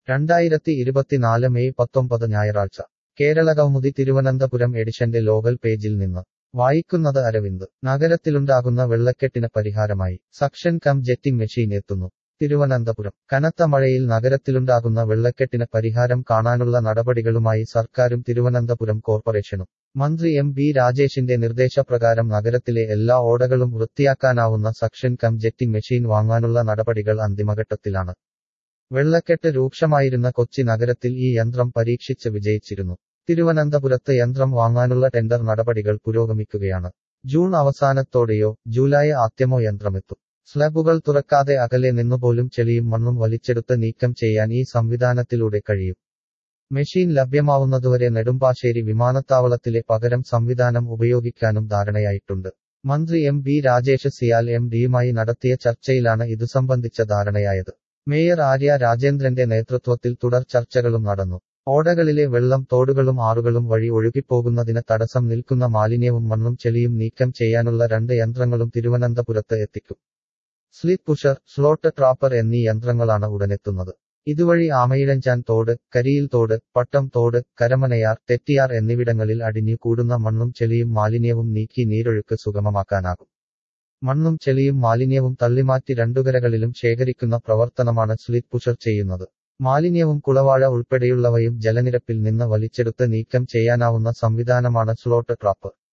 രണ്ടായിരത്തി ഇരുപത്തിനാല് മെയ് പത്തൊമ്പത് ഞായറാഴ്ച കേരളകൗമുദി തിരുവനന്തപുരം എഡിഷന്റെ ലോകൽ പേജിൽ നിന്ന് വായിക്കുന്നത് അരവിന്ദ് നഗരത്തിലുണ്ടാകുന്ന വെള്ളക്കെട്ടിന് പരിഹാരമായി സക്ഷൻ കം ജെറ്റിംഗ് മെഷീൻ എത്തുന്നു തിരുവനന്തപുരം കനത്ത മഴയിൽ നഗരത്തിലുണ്ടാകുന്ന വെള്ളക്കെട്ടിന് പരിഹാരം കാണാനുള്ള നടപടികളുമായി സർക്കാരും തിരുവനന്തപുരം കോർപ്പറേഷനും മന്ത്രി എം ബി രാജേഷിന്റെ നിർദ്ദേശപ്രകാരം നഗരത്തിലെ എല്ലാ ഓടകളും വൃത്തിയാക്കാനാവുന്ന സക്ഷൻ കം ജെറ്റിംഗ് മെഷീൻ വാങ്ങാനുള്ള നടപടികൾ അന്തിമഘട്ടത്തിലാണ് വെള്ളക്കെട്ട് രൂക്ഷമായിരുന്ന കൊച്ചി നഗരത്തിൽ ഈ യന്ത്രം പരീക്ഷിച്ച് വിജയിച്ചിരുന്നു തിരുവനന്തപുരത്ത് യന്ത്രം വാങ്ങാനുള്ള ടെൻഡർ നടപടികൾ പുരോഗമിക്കുകയാണ് ജൂൺ അവസാനത്തോടെയോ ജൂലൈ ആദ്യമോ യന്ത്രമെത്തും സ്ലബുകൾ തുറക്കാതെ അകലെ നിന്നുപോലും ചെളിയും മണ്ണും വലിച്ചെടുത്ത് നീക്കം ചെയ്യാൻ ഈ സംവിധാനത്തിലൂടെ കഴിയും മെഷീൻ ലഭ്യമാവുന്നതുവരെ നെടുമ്പാശ്ശേരി വിമാനത്താവളത്തിലെ പകരം സംവിധാനം ഉപയോഗിക്കാനും ധാരണയായിട്ടുണ്ട് മന്ത്രി M B Rajesh CIAL M ഡിയുമായി നടത്തിയ ചർച്ചയിലാണ് ഇതു സംബന്ധിച്ച ധാരണയായത് മേയർ ആര്യ രാജേന്ദ്രന്റെ നേതൃത്വത്തിൽ തുടർ ചർച്ചകളും നടന്നു ഓടകളിലെ വെള്ളം തോടുകളും ആറുകളും വഴി ഒഴുകിപ്പോകുന്നതിന് തടസ്സം നിൽക്കുന്ന മാലിന്യവും മണ്ണും ചെളിയും നീക്കം ചെയ്യാനുള്ള രണ്ട് യന്ത്രങ്ങളും തിരുവനന്തപുരത്ത് എത്തിക്കും സ്ലിപ്പ് പുഷർ സ്ലോട്ട് ട്രാപ്പർ എന്നീ യന്ത്രങ്ങളാണ് ഉടനെത്തുന്നത് ഇതുവഴി ആമയിഴഞ്ചാൻ തോട് കരിയിൽ തോട് പട്ടം തോട് കരമനയാർ തെറ്റിയാർ എന്നിവിടങ്ങളിൽ അടിഞ്ഞു കൂടുന്ന മണ്ണും ചെളിയും മാലിന്യവും നീക്കി നീരൊഴുക്ക് സുഗമമാക്കാനാകും മണ്ണും ചെളിയും മാലിന്യവും തള്ളിമാറ്റി രണ്ടുകരകളിലും ശേഖരിക്കുന്ന പ്രവർത്തനമാണ് സ്ലിപ്പ് പുഷർ ചെയ്യുന്നത് മാലിന്യവും കുളവാഴ ഉൾപ്പെടെയുള്ളവയും ജലനിരപ്പിൽ നിന്ന് വലിച്ചെടുത്ത് നീക്കം ചെയ്യാനാവുന്ന സംവിധാനമാണ് സ്ലോട്ട് ട്രാപ്പർ